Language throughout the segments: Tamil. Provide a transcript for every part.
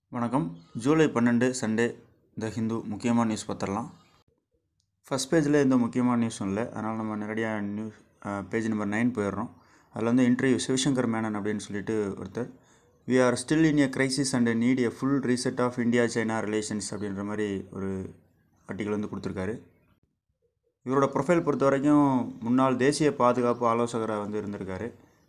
வணக்கம் ஜூலை பன்னெண்டு சண்டே த ஹிந்து முக்கியமான நியூஸ் பார்த்துடலாம் ஃபஸ்ட் பேஜில் எந்த முக்கியமான நியூஸும் இல்லை அதனால் நம்ம நேரடியாக நியூஸ் பேஜ் நம்பர் நைன் போயிடுறோம் அதில் வந்து இன்டர்வியூ சிவசங்கர் மேனன் அப்படின்னு சொல்லிட்டு ஒருத்தர் we are still in a crisis and need a full reset of India China relations அப்படின்ற மாதிரி ஒரு ஆர்டிக்கல் வந்து கொடுத்துருக்காரு இவரோட ப்ரொஃபைல் பொறுத்த வரைக்கும் முன்னாள் தேசிய பாதுகாப்பு ஆலோசகராக வந்து இருந்திருக்காரு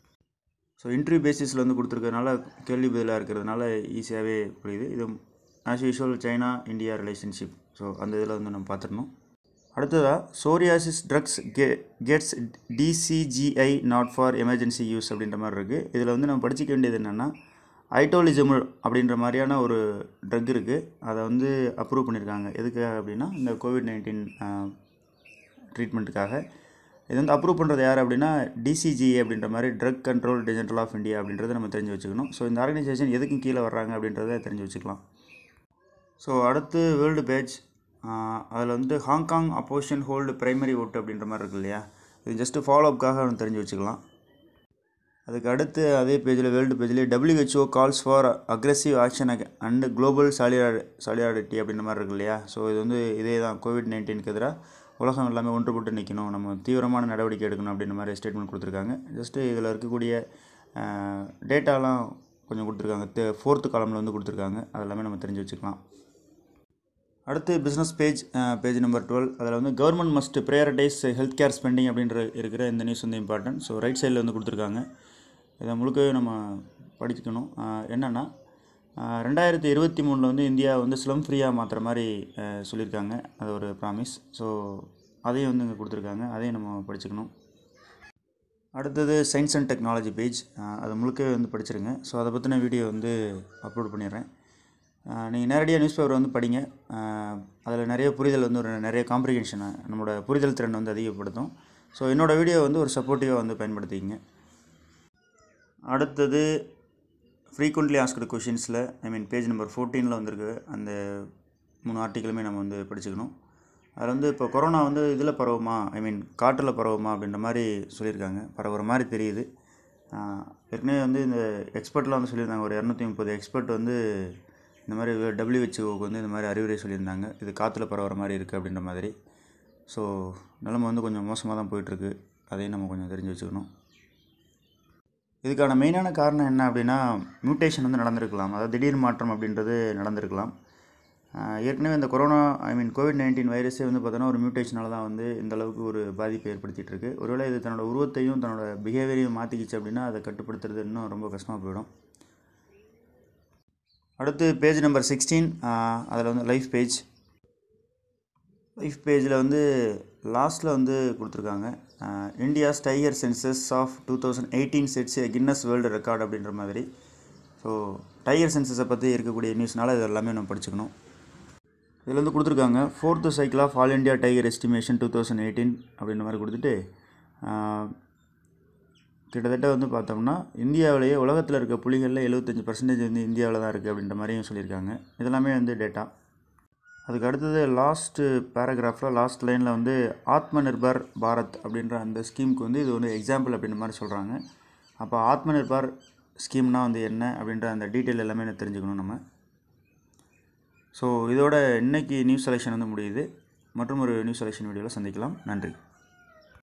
ஸோ இன்டர்வியூ பேசிஸில் வந்து கொடுத்துருக்கறனால கேள்வி பதிலாக இருக்கிறதுனால ஈஸியாகவே புரியுது இது as usual China India relationship so அந்த இதில் வந்து நம்ம பார்த்துடணும் அடுத்ததாக சோரியாசிஸ் ட்ரக்ஸ் கே gets DCGI nod for emergency use அப்படின்ற மாதிரி இருக்குது இதில் வந்து நம்ம படிச்சிக்க வேண்டியது என்னென்னா ஐட்டோலிஜமுல் அப்படின்ற மாதிரியான ஒரு ட்ரக் இருக்குது அதை வந்து அப்ரூவ் பண்ணியிருக்காங்க எதுக்காக அப்படின்னா இந்த கோவிட் நைன்டீன் ட்ரீட்மெண்ட்டுக்காக இது வந்து அப்ரூவ் பண்ணுறது யார் அப்படின்னா டிசிஜிஏ அப்படின்ற மாதிரி drug control general of India அப்படின்றத நம்ம தெரிஞ்சு வச்சுக்கணும் ஸோ இந்த ஆர்கனைசேஷன் எதுக்கும் கீழே வர்றாங்க அப்படின்றத தெரிஞ்சு வச்சுக்கலாம் ஸோ அடுத்து வேர்ல்டு பேஜ் அதில் வந்து ஹாங்காங் அப்போசிஷன் ஹோல்டு பிரைமரி ஓட்டு அப்படின்ற மாதிரி இருக்கு இல்லையா இது ஜஸ்ட்டு ஃபாலோஅப்காக நம்ம தெரிஞ்சு வச்சுக்கலாம் அதுக்கு அடுத்து அதே பேஜில் வேர்ல்டு பேஜ்லேயே WHO calls for aggressive action and global சாலியார் சாலியாரிட்டி அப்படின்ற மாதிரி இருக்கு இல்லையா ஸோ இது வந்து இதே தான் கோவிட் நைன்டீனுக்கு எதிராக உலகம் எல்லாமே ஒன்றுபட்டு நிற்கணும் நம்ம தீவிரமான நடவடிக்கை எடுக்கணும் அப்படின்ற மாதிரி ஸ்டேட்மெண்ட் கொடுத்துருக்காங்க ஜஸ்ட்டு இதில் இருக்கக்கூடிய டேட்டாலாம் கொஞ்சம் கொடுத்துருக்காங்க தே ஃபோர்த்து காலமில் வந்து கொடுத்துருக்காங்க அதெல்லாமே நம்ம தெரிஞ்சு வச்சுக்கலாம் அடுத்து business page page number twelve அதில் வந்து government must prioritise health care spending அப்படின்ற இருக்கிற இந்த நியூஸ் வந்து இம்பார்ட்டன்ட் ஸோ ரைட் சைடில் வந்து கொடுத்துருக்காங்க இதை முழுக்கவே நம்ம படிச்சுக்கணும் என்னென்னா ரெண்டாயிரத்தி இருபத்தி மூணில் வந்து இந்தியா வந்து ஸ்லம் ஃப்ரீயாக மாற்றுற மாதிரி சொல்லியிருக்காங்க அது ஒரு ப்ராமிஸ் ஸோ அதையும் வந்து இங்கே கொடுத்துருக்காங்க அதையும் நம்ம படிச்சுக்கணும் அடுத்தது சயின்ஸ் அண்ட் டெக்னாலஜி பேஜ் அது முழுக்கவே வந்து படிச்சிருங்க ஸோ அதை பற்றின வீடியோ வந்து அப்லோட் பண்ணிடுறேன் நீங்கள் நேரடியாக நியூஸ் பேப்பர் வந்து படிங்க அதில் நிறைய புரிதல் வந்து ஒரு நிறைய காம்ப்ரிகென்ஷனை நம்மளோட புரிதல் திறன் வந்து அதிகப்படுத்தும் ஸோ என்னோடய வீடியோ வந்து ஒரு சப்போர்ட்டிவாக வந்து பயன்படுத்திக்கங்க அடுத்தது ஃப்ரீக்வெண்ட்லி ஆஸ்கடு கொஷின்ஸில் ஐ மீன் பேஜ் நம்பர் ஃபோர்டீனில் வந்திருக்கு அந்த மூணு ஆர்டிக்கிளுமே நம்ம வந்து படிச்சுக்கணும் அதில் வந்து இப்போ கொரோனா வந்து இதில் பரவுமா ஐ மீன் காற்றில் பரவுமா அப்படின்ற மாதிரி சொல்லியிருக்காங்க பரவுற மாதிரி தெரியுது ஏற்கனவே வந்து இந்த எக்ஸ்பர்ட்லாம் வந்து சொல்லியிருந்தாங்க ஒரு இரநூத்தி முப்பது எக்ஸ்பர்ட் வந்து இந்த மாதிரி டபிள்யூஹெச்ஓக்கு வந்து இந்த மாதிரி அறிவுரை சொல்லியிருந்தாங்க இது காற்றுல பரவுற மாதிரி இருக்குது அப்படின்ற மாதிரி ஸோ நிலமை வந்து கொஞ்சம் மோசமாக தான் போயிட்டுருக்கு அதையும் நம்ம கொஞ்சம் தெரிஞ்சு வச்சுக்கணும் இதுக்கான மெயினான காரணம் என்ன அப்படின்னா மியூட்டேஷன் வந்து நடந்திருக்கலாம் அதாவது திடீர் மாற்றம் அப்படின்றது நடந்திருக்கலாம் ஏற்கனவே இந்த corona I mean COVID nineteen வைரஸே வந்து பார்த்தோன்னா ஒரு மியூட்டேஷனால தான் வந்து இந்த அளவுக்கு ஒரு பாதிப்பை ஏற்படுத்திகிட்டு இருக்குது ஒருவேளை இது தன்னோட உருவத்தையும் தன்னோட பிஹேவியரையும் மாற்றிக்கிச்சு அப்படின்னா அதை கட்டுப்படுத்துறது இன்னும் ரொம்ப கஷ்டமாக போயிடும் அடுத்து பேஜ் நம்பர் சிக்ஸ்டீன் அதில் வந்து லைஃப் பேஜ் லைஃப் பேஜில் வந்து லாஸ்ட்டில் வந்து கொடுத்துருக்காங்க India's tiger census of two thousand eighteen sets Guinness world record அப்படின்ற மாதிரி ஸோ டைகர் சென்சஸை பற்றி இருக்கக்கூடிய நியூஸ்னால இது எல்லாமே நம்ம படிச்சுக்கணும் இதில் வந்து கொடுத்துருக்காங்க fourth cycle of all India tiger estimation two thousand eighteen அப்படின்ற மாதிரி கொடுத்துட்டு கிட்டத்தட்ட வந்து பார்த்தோம்னா இந்தியாவிலேயே உலகத்தில் இருக்க புலிகளில் எழுபத்தஞ்சி பர்சன்டேஜ் வந்து இந்தியாவில் தான் இருக்குது அப்படின்ற மாதிரியும் சொல்லியிருக்காங்க இதெல்லாமே வந்து டேட்டா அதுக்கு அடுத்தது லாஸ்ட்டு பேராகிராஃபில் லாஸ்ட் லைனில் வந்து ஆத்ம நிர்பர் பாரத் அப்படின்ற அந்த ஸ்கீமுக்கு வந்து இது வந்து எக்ஸாம்பிள் அப்படின்ற மாதிரி சொல்கிறாங்க அப்போ ஆத்ம நிர்பர் ஸ்கீம்னால் வந்து என்ன அப்படின்ற அந்த டீட்டெயில் எல்லாமே எனக்கு தெரிஞ்சுக்கணும் நம்ம ஸோ இதோட இன்றைக்கி நியூஸ் செலெக்ஷன் வந்து முடியுது மற்றும் ஒரு நியூஸ் செலெக்ஷன் வீடியோவில் சந்திக்கலாம் நன்றி